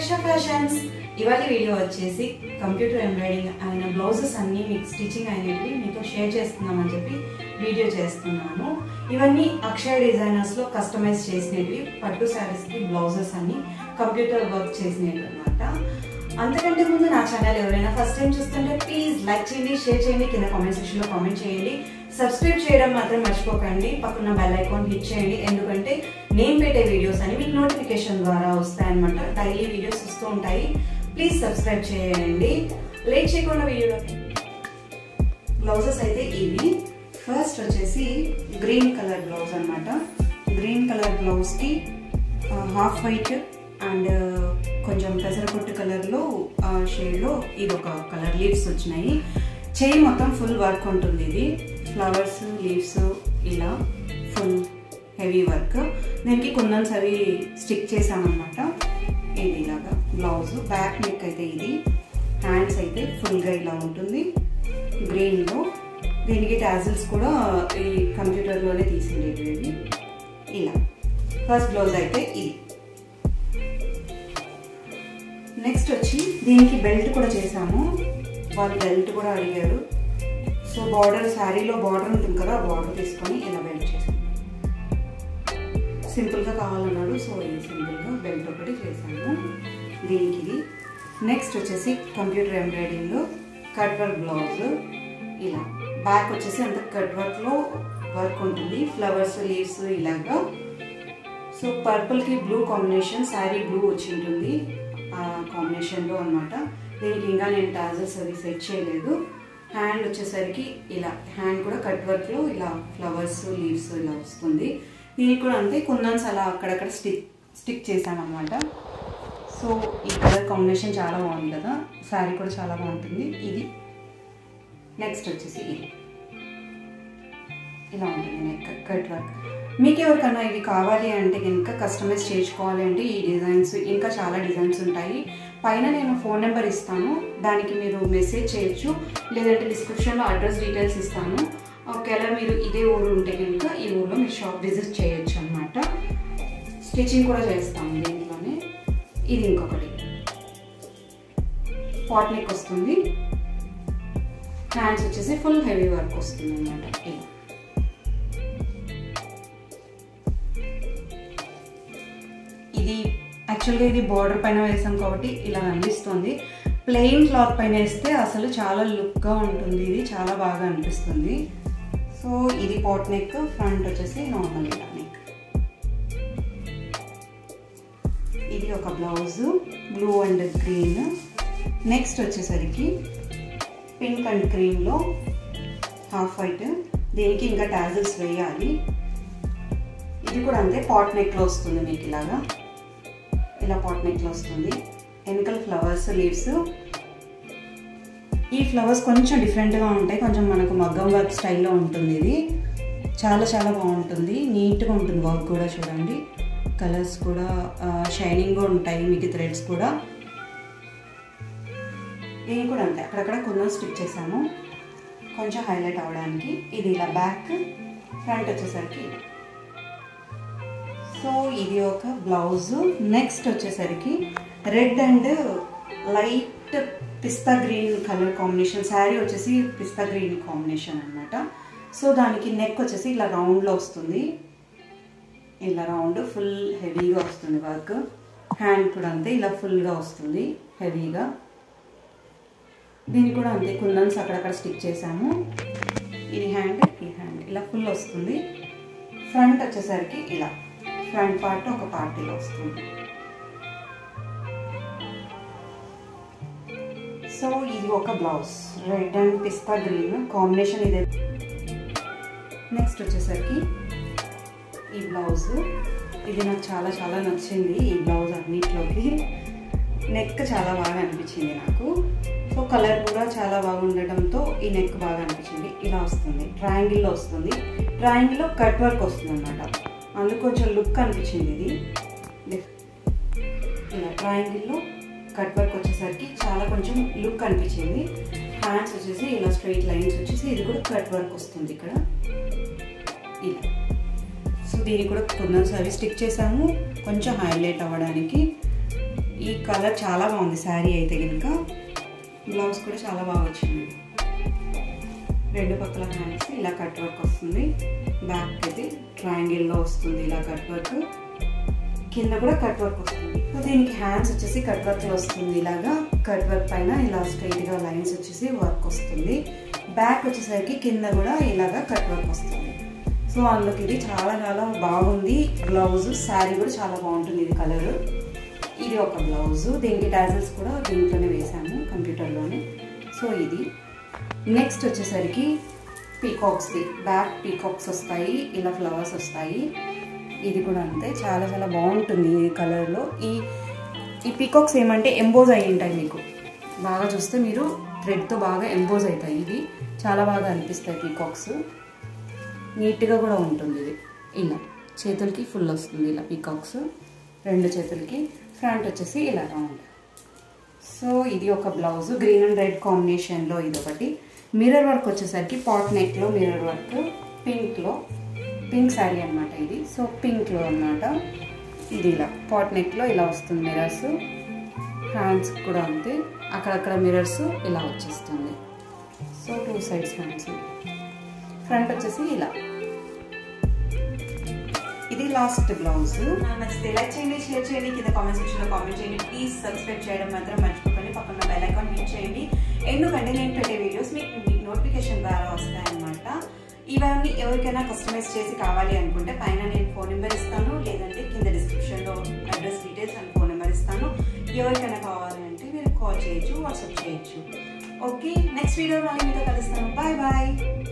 రక్ష ఫ్యాషన్స్ ఇవాళ వీడియో వచ్చేసి కంప్యూటర్ ఎంబ్రాయిడింగ్ అయిన బ్లౌజెస్ అన్ని మీకు స్టిచ్చింగ్ అయినవి మీతో షేర్ చేస్తున్నామని చెప్పి వీడియో చేస్తున్నాను ఇవన్నీ అక్షయ డిజైనర్స్ లో కస్టమైజ్ చేసినవి పట్టు శారీస్ కి బ్లౌజెస్ అన్ని కంప్యూటర్ వర్క్ చేసినవి అనమాట అంతకంటే ముందు నా ఛానల్ ఎవరైనా ఫస్ట్ టైం చూస్తుంటే ప్లీజ్ లైక్ చేయండి షేర్ చేయండి కింద కామెంట్ సెక్షన్ లో కామెంట్ చేయండి సబ్స్క్రైబ్ చేయడం మాత్రం మర్చిపోకండి పక్కన బెల్ ఐకాన్ హిట్ చేయండి ఎందుకంటే నేను పెట్టే వీడియోస్ అని మీకు నోటిఫికేషన్ ద్వారా వస్తాయన్నమాట డైలీ వీడియోస్ వస్తూ ఉంటాయి ప్లీజ్ సబ్స్క్రైబ్ చేయండి లేట్ చేయకుండా వీడియోలో బ్లౌజెస్ అయితే ఇవి ఫస్ట్ వచ్చేసి గ్రీన్ కలర్ బ్లౌజ్ అనమాట గ్రీన్ కలర్ బ్లౌజ్కి హాఫ్ వైట్ అండ్ కొంచెం పెసరపొట్టు కలర్లో షేడ్లో ఇది ఒక కలర్ లీవ్స్ వచ్చినాయి చేయి మొత్తం ఫుల్ వర్క్ ఉంటుంది ఇది ఫ్లవర్స్ లీవ్స్ ఇలా ఫుల్ హెవీ వర్క్ దీనికి కుందన్స్ అవి స్టిక్ చేసామన్నమాట ఇది ఇలాగా బ్లౌజ్ బ్యాక్ నెక్ అయితే ఇది హ్యాండ్స్ అయితే ఫుల్గా ఇలా ఉంటుంది గ్రీన్లో దీనికి టాజిల్స్ కూడా ఈ కంప్యూటర్లోనే తీసిండేవి ఇవి ఇలా ఫస్ట్ బ్లౌజ్ అయితే ఇది నెక్స్ట్ వచ్చి దీనికి బెల్ట్ కూడా చేసాము వాళ్ళు బెల్ట్ కూడా అడిగారు సో బార్డర్ శారీలో బార్డర్ ఉంటుంది కదా బార్డర్ తీసుకొని ఇలా బెల్ట్ చేసాము సింపుల్గా కావాలన్నాడు సో ఇది సింపుల్గా బెల్ట్ ఒకటి చేశాను దీనికి ఇది నెక్స్ట్ వచ్చేసి కంప్యూటర్ ఎంబ్రాయిడింగ్లో కట్ వర్క్ బ్లౌజ్ ఇలా బ్యాక్ వచ్చేసి అంత కట్ వర్క్లో వర్క్ ఉంటుంది ఫ్లవర్స్ లీవ్స్ ఇలాగా సో పర్పుల్కి బ్లూ కాంబినేషన్ శారీ బ్లూ వచ్చి ఉంటుంది ఆ కాంబినేషన్లో అనమాట దీనికి ఇంకా నేను టాజల్స్ అవి సెట్ చేయలేదు హ్యాండ్ వచ్చేసరికి ఇలా హ్యాండ్ కూడా కట్ వర్క్లో ఇలా ఫ్లవర్స్ లీవ్స్ ఇలా వస్తుంది దీనికి కూడా అంతే కుందన్స్ అలా అక్కడక్కడ స్టిక్ స్టిక్ చేశామన్నమాట సో ఈ కలర్ కాంబినేషన్ చాలా బాగుంది కదా శారీ కూడా చాలా బాగుంటుంది ఇది నెక్స్ట్ వచ్చేసి ఇది ఇలా ఉంటుంది నెక్ కట్ వర్క్ మీకు ఎవరికన్నా ఇవి కావాలి అంటే కనుక కస్టమైజ్ చేయించుకోవాలి అంటే ఈ డిజైన్స్ ఇంకా చాలా డిజైన్స్ ఉంటాయి పైన నేను ఫోన్ నెంబర్ ఇస్తాను దానికి మీరు మెసేజ్ చేయొచ్చు లేదంటే డిస్క్రిప్షన్లో అడ్రస్ డీటెయిల్స్ ఇస్తాను ఒకవేళ మీరు ఇదే ఊరు ఉంటే కనుక ఈ ఊర్లో మీరు షాప్ విజిట్ చేయొచ్చు అనమాట స్టిచ్చింగ్ కూడా చేస్తాము దీంట్లోనే ఇది ఇంకొకటి పాట్ నెక్ వస్తుంది హ్యాండ్స్ వచ్చేసి ఫుల్ హెవీ వర్క్ వస్తుంది అనమాట ఇలా ఇది యాక్చువల్గా ఇది బార్డర్ పైన వేసాం కాబట్టి ఇలా అనిపిస్తుంది ప్లెయిన్ క్లాత్ పైన వేస్తే అసలు చాలా లుక్గా ఉంటుంది ఇది చాలా బాగా అనిపిస్తుంది సో ఇది పాట్ నెక్ ఫ్రంట్ వచ్చేసి నార్మల్ ఇలా నెక్ ఇది ఒక blouse blue and green next వచ్చేసరికి పింక్ అండ్ క్రీమ్లో హాఫ్ వైట్ దీనికి ఇంకా టాజిల్స్ వేయాలి ఇది కూడా అంతే పాట్ నెక్లో వస్తుంది మీకు ఇలాగా ఇలా పాట్ నెక్లో వస్తుంది వెనకల్ ఫ్లవర్స్ లీవ్స్ ఈ ఫ్లవర్స్ కొంచెం డిఫరెంట్గా ఉంటాయి కొంచెం మనకు మగ్గం వర్క్ స్టైల్లో ఉంటుంది ఇది చాలా చాలా బాగుంటుంది నీట్గా ఉంటుంది వర్క్ కూడా చూడండి కలర్స్ కూడా షైనింగ్గా ఉంటాయి మీకు థ్రెడ్స్ కూడా ఇది కూడా అంతే అక్కడక్కడ కొంచెం స్టిక్ చేశాను కొంచెం హైలైట్ అవ్వడానికి ఇది ఇలా బ్యాక్ ఫ్రంట్ వచ్చేసరికి సో ఇది ఒక బ్లౌజ్ నెక్స్ట్ వచ్చేసరికి red and light pista green colour combination sari వచ్చేసి పిస్తా గ్రీన్ కాంబినేషన్ అనమాట సో దానికి నెక్ వచ్చేసి ఇలా రౌండ్లో వస్తుంది ఇలా రౌండ్ ఫుల్ హెవీగా వస్తుంది వర్క్ హ్యాండ్ కూడా అంతే ఇలా ఫుల్గా వస్తుంది హెవీగా దీనికి కూడా అంతే కుందన్స్ అక్కడక్కడ స్టిక్ చేసాము ఇది హ్యాండ్ ఈ హ్యాండ్ ఇలా ఫుల్ వస్తుంది ఫ్రంట్ వచ్చేసరికి ఇలా ఫ్రంట్ పార్ట్ ఒక పార్టీలో వస్తుంది సో ఇది ఒక blouse red and pista green combination ఇదే నెక్స్ట్ వచ్చేసరికి ఈ బ్లౌజ్ ఇది నాకు చాలా చాలా నచ్చింది ఈ బ్లౌజ్ అన్నిట్లోకి నెక్ చాలా బాగా అనిపించింది నాకు సో కలర్ కూడా చాలా బాగా ఉండటంతో ఈ నెక్ బాగా అనిపించింది ఇలా వస్తుంది ట్రయాంగిల్లో వస్తుంది ట్రయాంగిల్లో కట్ వర్క్ వస్తుంది అనమాట అందుకు కొంచెం లుక్ అనిపించింది ఇది ఇలా ట్రయాంగిల్లో కట్ వర్క్ వచ్చేసరికి చాలా కొంచెం లుక్ అనిపించింది హ్యాండ్స్ వచ్చేసి ఇలా స్ట్రైట్ లైన్స్ వచ్చేసి ఇది కూడా కట్ వర్క్ వస్తుంది ఇక్కడ ఇలా సో దీనికి కూడా కొంచెం అవి స్టిక్ చేసాము కొంచెం హైలైట్ అవ్వడానికి ఈ కలర్ చాలా బాగుంది శారీ అయితే కనుక బ్లౌజ్ కూడా చాలా బాగా వచ్చింది రెండు పక్కల హ్యాండ్స్ ఇలా కట్ వర్క్ వస్తుంది బ్యాక్ అయితే ట్రయాంగిల్లో వస్తుంది ఇలా కట్ వర్క్ కింద కూడా కట్ వర్క్ వస్తుంది సో దీనికి హ్యాండ్స్ వచ్చేసి కట్ వర్క్ వస్తుంది ఇలాగా కట్ వర్క్ పైన ఇలా స్ట్రైట్గా లైన్స్ వచ్చేసి వర్క్ వస్తుంది బ్యాక్ వచ్చేసరికి కింద కూడా ఇలాగా కట్ వర్క్ వస్తుంది సో అందుకు ఇది చాలా చాలా బాగుంది బ్లౌజ్ శారీ కూడా చాలా బాగుంటుంది ఇది కలర్ ఇది ఒక బ్లౌజ్ దీనికి టాజల్స్ కూడా దీంట్లోనే వేసాము కంప్యూటర్లోనే సో ఇది నెక్స్ట్ వచ్చేసరికి పీకాక్స్ది బ్యాక్ పీకాక్స్ వస్తాయి ఇలా ఫ్లవర్స్ వస్తాయి ఇది కూడా అంతే చాలా చాలా బాగుంటుంది ఈ కలర్లో ఈ ఈ పీకాక్స్ ఏమంటే ఎంబోజ్ అయి ఉంటాయి మీకు బాగా చూస్తే మీరు థ్రెడ్తో బాగా ఎంబోజ్ అవుతాయి ఇవి చాలా బాగా అనిపిస్తాయి పీకాక్స్ నీట్గా కూడా ఉంటుంది ఇది ఇలా చేతులకి ఫుల్ వస్తుంది ఇలా పీకాక్స్ రెండు చేతులకి ఫ్రంట్ వచ్చేసి ఇలా రౌండ్ సో ఇది ఒక బ్లౌజ్ గ్రీన్ అండ్ రెడ్ కాంబినేషన్లో ఇది ఒకటి మిర్రర్ వర్క్ వచ్చేసరికి పాట్ నెక్లో మిర్రర్ వర్క్ పింక్లో పింక్ శారీ అనమాట ఇది సో పింక్లో అనమాట ఇది ఇలా పాట్ నెక్లో ఇలా వస్తుంది మిర్రర్స్ హ్యాండ్స్ కూడా అంతే అక్కడక్కడ మిర్రర్స్ ఇలా వచ్చేస్తుంది so two sides hands front వచ్చేసి ఇలా ఇది లాస్ట్ బ్లౌజ్ నచ్చితే లైక్ చేయండి షేర్ చేయండి కింద కామెంట్ సెక్షన్లో కామెంట్ చేయండి ప్లీజ్ సబ్స్క్రైబ్ చేయడం మాత్రం మర్చిపోకండి పక్కన బెల్ ఐకాన్ హిట్ చేయండి ఎందుకంటే నేను పెట్టే వీడియోస్ మీకు మీకు నోటిఫికేషన్ ద్వారా వస్తాయన్నమాట ఇవన్నీ ఎవరికైనా కస్టమైజ్ చేసి కావాలి అనుకుంటే పైన నేను ఫోన్ నెంబర్ ఇస్తాను లేదంటే కింద డిస్క్రిప్షన్లో address details and phone number ఇస్తాను ఎవరికైనా కావాలి అంటే మీరు కాల్ చేయొచ్చు వాట్సాప్ చేయొచ్చు ఓకే నెక్స్ట్ వీడియో మళ్ళీ మీతో కలుస్తాను బాయ్ బాయ్